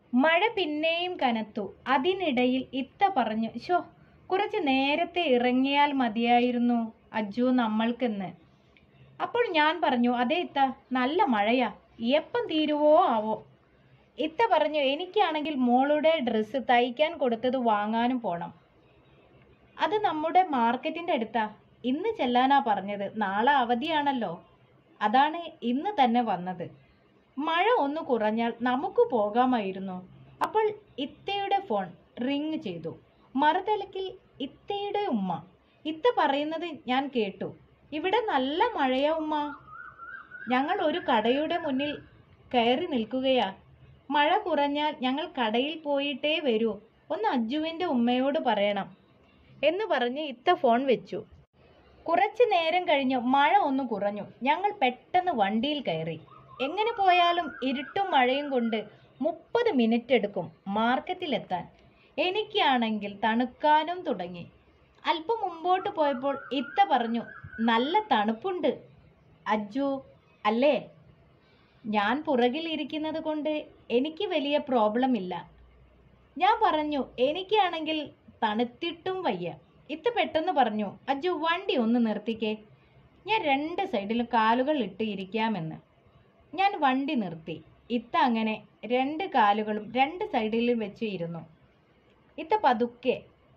മഴ പിന്നെയും കനത്തു അതിനിടയിൽ ഇത്ത പറഞ്ഞു ഷോ കുറച്ച് നേരത്തെ ഇറങ്ങിയാൽ മതിയായിരുന്നു അജ്ജു നമ്മൾക്കെന്ന് അപ്പോൾ ഞാൻ പറഞ്ഞു അതെ ഇത്ത നല്ല മഴയാ എപ്പം തീരുവോ ആവോ ഇത്ത പറഞ്ഞു എനിക്കാണെങ്കിൽ മോളുടെ ഡ്രസ്സ് തയ്ക്കാൻ കൊടുത്തത് വാങ്ങാനും പോണം അത് നമ്മുടെ മാർക്കറ്റിന്റെ അടുത്താ ഇന്ന് ചെല്ലാനാ പറഞ്ഞത് നാളെ അവധിയാണല്ലോ അതാണ് ഇന്ന് തന്നെ വന്നത് മഴ ഒന്ന് കുറഞ്ഞാൽ നമുക്ക് പോകാമായിരുന്നു അപ്പോൾ ഇത്തയുടെ ഫോൺ റിങ് ചെയ്തു മറുതലക്കിൽ ഇത്തയുടെ ഉമ്മ ഇത്ത പറയുന്നത് ഞാൻ കേട്ടു ഇവിടെ നല്ല മഴയാ ഉമ്മ ഞങ്ങൾ ഒരു കടയുടെ മുന്നിൽ കയറി നിൽക്കുകയാ മഴ കുറഞ്ഞാൽ ഞങ്ങൾ കടയിൽ പോയിട്ടേ വരൂ ഒന്ന് അജ്ജുവിൻ്റെ ഉമ്മയോട് പറയണം എന്ന് പറഞ്ഞ് ഇത്ത ഫോൺ വെച്ചു കുറച്ചു നേരം കഴിഞ്ഞ് മഴ ഒന്ന് കുറഞ്ഞു ഞങ്ങൾ പെട്ടെന്ന് വണ്ടിയിൽ കയറി എങ്ങനെ പോയാലും ഇരുട്ടും മഴയും കൊണ്ട് മുപ്പത് മിനിറ്റ് എടുക്കും മാർക്കറ്റിലെത്താൻ എനിക്കാണെങ്കിൽ തണുക്കാനും തുടങ്ങി അല്പം മുമ്പോട്ട് പോയപ്പോൾ ഇത്ത പറഞ്ഞു നല്ല തണുപ്പുണ്ട് അജ്ജു അല്ലേ ഞാൻ പുറകിൽ ഇരിക്കുന്നത് കൊണ്ട് എനിക്ക് വലിയ പ്രോബ്ലം ഇല്ല ഞാൻ പറഞ്ഞു എനിക്കാണെങ്കിൽ തണുത്തിട്ടും വയ്യ ഇത്ത പെട്ടെന്ന് പറഞ്ഞു അജ്ജു വണ്ടി ഒന്ന് നിർത്തിക്കേ ഞാൻ രണ്ട് സൈഡിലും കാലുകൾ ഇട്ട് ഇരിക്കാമെന്ന് ഞാൻ വണ്ടി നിർത്തി ഇത്ത അങ്ങനെ രണ്ട് കാലുകളും രണ്ട് സൈഡിലും വെച്ച് ഇരുന്നു ഇത്ത പതുക്കെ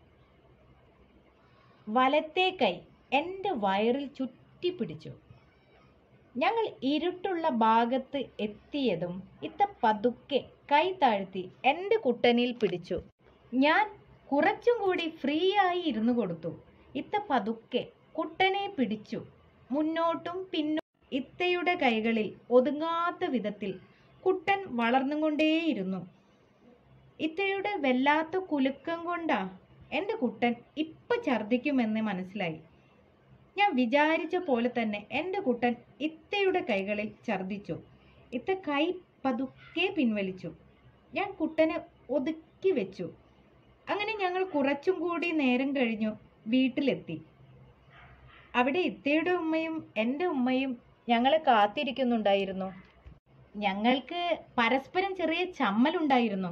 വലത്തെ കൈ എൻ്റെ വയറിൽ ചുറ്റി പിടിച്ചു ഞങ്ങൾ ഇരുട്ടുള്ള ഭാഗത്ത് എത്തിയതും ഇത്ത പതുക്കെ കൈ താഴ്ത്തി എൻ്റെ കുട്ടനിൽ പിടിച്ചു ഞാൻ കുറച്ചും കൂടി ഫ്രീ ആയി ഇരുന്നു കൊടുത്തു ഇത്ത പതുക്കെ കുട്ടനെ പിടിച്ചു മുന്നോട്ടും പിന്നും ഇത്തയുടെ കൈകളിൽ ഒതുങ്ങാത്ത വിധത്തിൽ കുട്ടൻ വളർന്നുകൊണ്ടേയിരുന്നു ഇത്തയുടെ വല്ലാത്ത കുലുക്കം കൊണ്ടാ എൻ്റെ കുട്ടൻ ഇപ്പൊ ഛർദ്ദിക്കുമെന്ന് മനസ്സിലായി ഞാൻ വിചാരിച്ച പോലെ തന്നെ എൻ്റെ കുട്ടൻ ഇത്തയുടെ കൈകളിൽ ഛർദ്ദിച്ചു ഇത്ത കൈ പതുക്കെ പിൻവലിച്ചു ഞാൻ കുട്ടനെ ഒതുക്കി വെച്ചു അങ്ങനെ ഞങ്ങൾ കുറച്ചും കൂടി നേരം കഴിഞ്ഞു വീട്ടിലെത്തി അവിടെ ഇത്തയുടെ ഉമ്മയും എൻ്റെ ഉമ്മയും ഞങ്ങളെ കാത്തിരിക്കുന്നുണ്ടായിരുന്നു ഞങ്ങൾക്ക് പരസ്പരം ചെറിയ ചമ്മലുണ്ടായിരുന്നു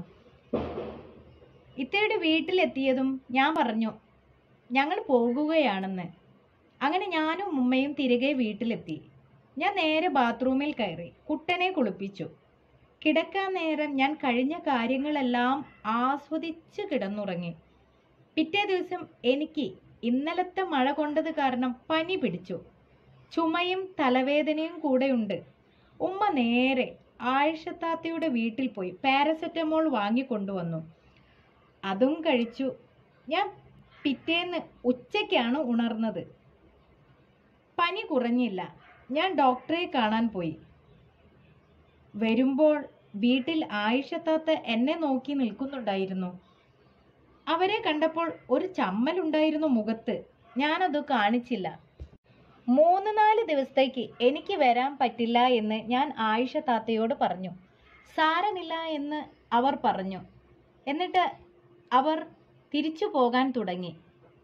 ഇത്തയുടെ വീട്ടിലെത്തിയതും ഞാൻ പറഞ്ഞു ഞങ്ങൾ പോകുകയാണെന്ന് അങ്ങനെ ഞാനും ഉമ്മയും തിരികെ വീട്ടിലെത്തി ഞാൻ നേരെ ബാത്റൂമിൽ കയറി കുട്ടനെ കുളിപ്പിച്ചു കിടക്കാൻ നേരം ഞാൻ കഴിഞ്ഞ കാര്യങ്ങളെല്ലാം ആസ്വദിച്ച് കിടന്നുറങ്ങി പിറ്റേ ദിവസം എനിക്ക് ഇന്നലത്തെ മഴ കൊണ്ടത് കാരണം പനി പിടിച്ചു ചുമയും തലവേദനയും കൂടെയുണ്ട് ഉമ്മ നേരെ ആയിഷത്താത്തയുടെ വീട്ടിൽ പോയി പാരസെറ്റമോൾ വാങ്ങിക്കൊണ്ടുവന്നു അതും കഴിച്ചു ഞാൻ പിറ്റേന്ന് ഉച്ചയ്ക്കാണ് ഉണർന്നത് പനി കുറഞ്ഞില്ല ഞാൻ ഡോക്ടറെ കാണാൻ പോയി വരുമ്പോൾ വീട്ടിൽ ആയിഷത്താത്ത എന്നെ നോക്കി നിൽക്കുന്നുണ്ടായിരുന്നു അവരെ കണ്ടപ്പോൾ ഒരു ചമ്മലുണ്ടായിരുന്നു മുഖത്ത് ഞാനത് കാണിച്ചില്ല മൂന്ന് നാല് ദിവസത്തേക്ക് എനിക്ക് വരാൻ പറ്റില്ല എന്ന് ഞാൻ ആയിഷ താത്തയോട് പറഞ്ഞു സാരമില്ല എന്ന് അവർ പറഞ്ഞു എന്നിട്ട് അവർ തിരിച്ചു പോകാൻ തുടങ്ങി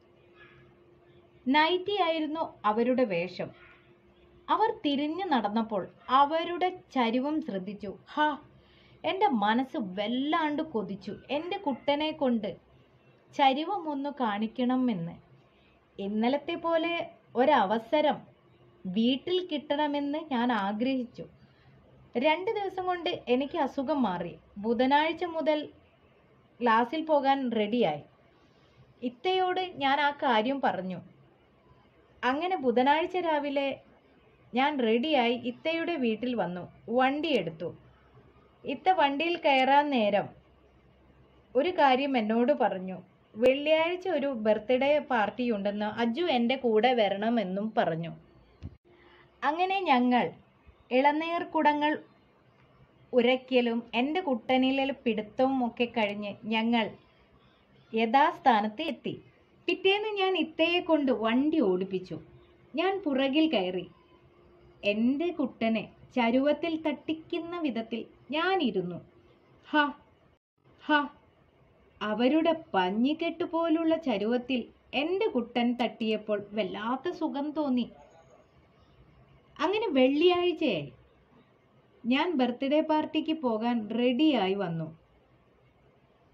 നൈറ്റി ആയിരുന്നു അവരുടെ വേഷം അവർ തിരിഞ്ഞു നടന്നപ്പോൾ അവരുടെ ചരിവം ശ്രദ്ധിച്ചു ഹാ എൻ്റെ മനസ്സ് വല്ലാണ്ട് കൊതിച്ചു എൻ്റെ കുട്ടനെ കൊണ്ട് ചരിവമൊന്നു കാണിക്കണമെന്ന് ഇന്നലത്തെ പോലെ ഒരവസരം വീട്ടിൽ കിട്ടണമെന്ന് ഞാൻ ആഗ്രഹിച്ചു രണ്ട് ദിവസം കൊണ്ട് എനിക്ക് അസുഖം മാറി ബുധനാഴ്ച മുതൽ ക്ലാസ്സിൽ പോകാൻ റെഡിയായി ഇത്തയോട് ഞാൻ ആ കാര്യം പറഞ്ഞു അങ്ങനെ ബുധനാഴ്ച രാവിലെ ഞാൻ റെഡിയായി ഇത്തയുടെ വീട്ടിൽ വന്നു വണ്ടി എടുത്തു ഇത്ത വണ്ടിയിൽ കയറാൻ നേരം ഒരു കാര്യം എന്നോട് പറഞ്ഞു വെള്ളിയാഴ്ച ഒരു ബർത്ത്ഡേ പാർട്ടി ഉണ്ടെന്ന് അജു എൻ്റെ കൂടെ വരണമെന്നും പറഞ്ഞു അങ്ങനെ ഞങ്ങൾ ഇളനീർ കുടങ്ങൾ ഉരയ്ക്കലും എൻ്റെ കുട്ടനിലെ പിടുത്തവും ഒക്കെ കഴിഞ്ഞ് ഞങ്ങൾ യഥാസ്ഥാനത്ത് എത്തി പിറ്റേന്ന് ഞാൻ ഇത്തയെ കൊണ്ട് വണ്ടി ഓടിപ്പിച്ചു ഞാൻ പുറകിൽ കയറി എൻ്റെ കുട്ടനെ ചരുവത്തിൽ തട്ടിക്കുന്ന വിധത്തിൽ ഞാൻ ഇരുന്നു ഹ ഹ അവരുടെ പഞ്ഞിക്കെട്ട് പോലുള്ള ചരുവത്തിൽ എൻ്റെ കുട്ടൻ തട്ടിയപ്പോൾ വല്ലാത്ത സുഖം തോന്നി അങ്ങനെ വെള്ളിയാഴ്ചയായി ഞാൻ ബർത്ത്ഡേ പാർട്ടിക്ക് പോകാൻ റെഡിയായി വന്നു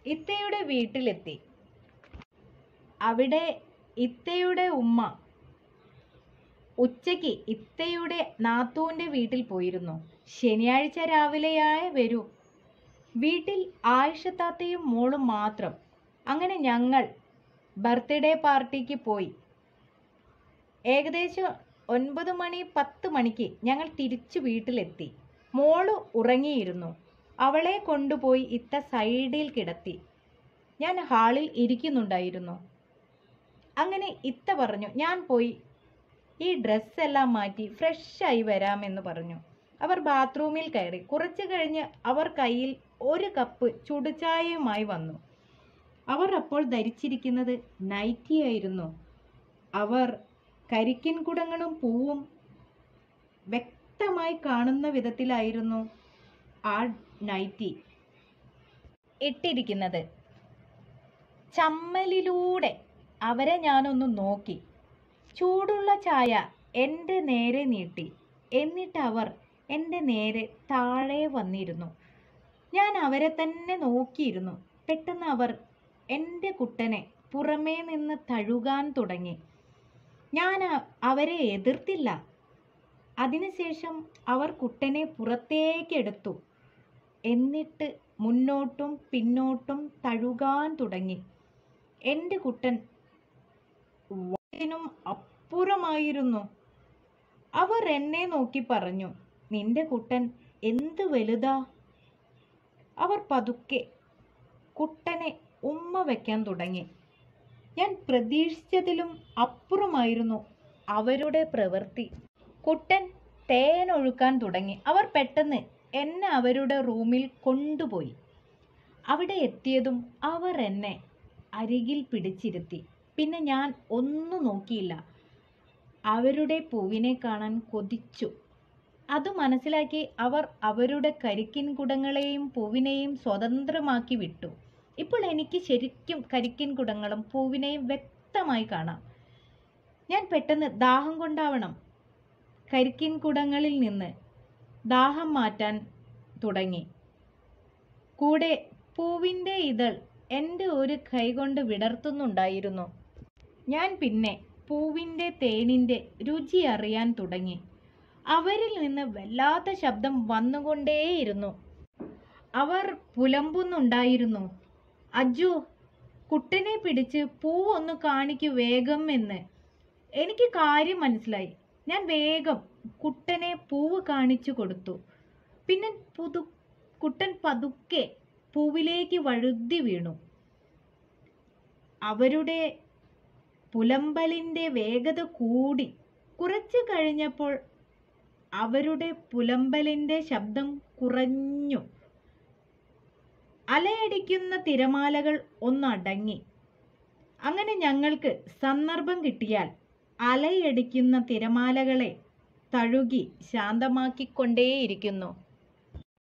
ഇത്തയുടെ വീട്ടിലെത്തി അവിടെ ഇത്തയുടെ ഉമ്മ ഉച്ചയ്ക്ക് ഇത്തയുടെ നാത്തൂൻ്റെ വീട്ടിൽ പോയിരുന്നു ശനിയാഴ്ച രാവിലെയായ വരൂ വീട്ടിൽ ആയിഷത്താത്തയും മോളും മാത്രം അങ്ങനെ ഞങ്ങൾ ബർത്ത്ഡേ പാർട്ടിക്ക് പോയി ഏകദേശം ഒൻപത് മണി പത്ത് മണിക്ക് ഞങ്ങൾ തിരിച്ചു വീട്ടിലെത്തി മോള് ഉറങ്ങിയിരുന്നു അവളെ കൊണ്ടുപോയി ഇത്ത സൈഡിൽ കിടത്തി ഞാൻ ഹാളിൽ ഇരിക്കുന്നുണ്ടായിരുന്നു അങ്ങനെ ഇത്ത പറഞ്ഞു ഞാൻ പോയി ഈ ഡ്രസ്സെല്ലാം മാറ്റി ഫ്രഷായി വരാമെന്ന് പറഞ്ഞു അവർ ബാത്റൂമിൽ കയറി കുറച്ചു കഴിഞ്ഞ് അവർ കയ്യിൽ ഒരു കപ്പ് ചുടുചായയുമായി വന്നു അവർ അപ്പോൾ ധരിച്ചിരിക്കുന്നത് നൈറ്റിയായിരുന്നു അവർ കരിക്കിൻ കുടങ്ങളും പൂവും വ്യക്തമായി കാണുന്ന വിധത്തിലായിരുന്നു ആ നൈറ്റി ഇട്ടിരിക്കുന്നത് ചമ്മലിലൂടെ അവരെ ഞാനൊന്ന് നോക്കി ചൂടുള്ള ചായ എൻ്റെ നേരെ നീട്ടി എന്നിട്ട് അവർ എൻ്റെ നേരെ താഴെ വന്നിരുന്നു ഞാൻ അവരെ തന്നെ നോക്കിയിരുന്നു പെട്ടെന്ന് അവർ എൻ്റെ കുട്ടനെ പുറമേ നിന്ന് തഴുകാൻ തുടങ്ങി ഞാൻ അ- അവരെ എതിർത്തില്ല അതിനുശേഷം അവർ കുട്ടനെ പുറത്തേക്കെടുത്തു എന്നിട്ട് മുന്നോട്ടും പിന്നോട്ടും തഴുകാൻ തുടങ്ങി എൻ്റെ കുട്ടൻ വയറ്റിനും അപ്പുറമായിരുന്നു അവർ എന്നെ നോക്കി പറഞ്ഞു നിന്റെ കുട്ടൻ എന്ത് വലുതാ അവർ പതുക്കെ കുട്ടനെ ഉമ്മ വയ്ക്കാൻ തുടങ്ങി ഞാൻ പ്രതീക്ഷിച്ചതിലും അപ്പുറമായിരുന്നു അവരുടെ പ്രവൃത്തി കുട്ടൻ തേനൊഴുക്കാൻ തുടങ്ങി അവർ പെട്ടെന്ന് എന്നെ അവരുടെ റൂമിൽ കൊണ്ടുപോയി അവിടെ എത്തിയതും അവർ എന്നെ അരികിൽ പിടിച്ചിരുത്തി പിന്നെ ഞാൻ ഒന്നും നോക്കിയില്ല അവരുടെ പൂവിനെ കാണാൻ കൊതിച്ചു അത് മനസ്സിലാക്കി അവർ അവരുടെ കരിക്കിൻ കുടങ്ങളെയും പൂവിനെയും സ്വതന്ത്രമാക്കി വിട്ടു ഇപ്പോൾ എനിക്ക് ശരിക്കും കരിക്കിൻ കുടങ്ങളും പൂവിനെയും വ്യക്തമായി കാണാം ഞാൻ പെട്ടെന്ന് ദാഹം കൊണ്ടാവണം കരിക്കിൻ കുടങ്ങളിൽ നിന്ന് ദാഹം മാറ്റാൻ തുടങ്ങി കൂടെ പൂവിൻ്റെ ഇതൾ എൻ്റെ ഒരു കൈകൊണ്ട് വിടർത്തുന്നുണ്ടായിരുന്നു ഞാൻ പിന്നെ പൂവിൻ്റെ തേനിൻ്റെ രുചി അറിയാൻ തുടങ്ങി അവരിൽ നിന്ന് വല്ലാത്ത ശബ്ദം വന്നുകൊണ്ടേയിരുന്നു അവർ പുലമ്പുന്നുണ്ടായിരുന്നു അജു കുട്ടനെ പിടിച്ച് പൂവൊന്ന് കാണിക്കു വേഗം എന്ന് എനിക്ക് കാര്യം മനസ്സിലായി ഞാൻ വേഗം കുട്ടനെ പൂവ് കാണിച്ചു കൊടുത്തു പിന്നെ പുതു കുട്ടൻ പതുക്കെ പൂവിലേക്ക് വഴുതി വീണു അവരുടെ പുലമ്പലിൻ്റെ വേഗത കൂടി കുറച്ച് കഴിഞ്ഞപ്പോൾ അവരുടെ പുലമ്പലിൻ്റെ ശബ്ദം കുറഞ്ഞു അലയടിക്കുന്ന തിരമാലകൾ ഒന്നടങ്ങി അങ്ങനെ ഞങ്ങൾക്ക് സന്ദർഭം കിട്ടിയാൽ അലയടിക്കുന്ന തിരമാലകളെ തഴുകി ശാന്തമാക്കിക്കൊണ്ടേയിരിക്കുന്നു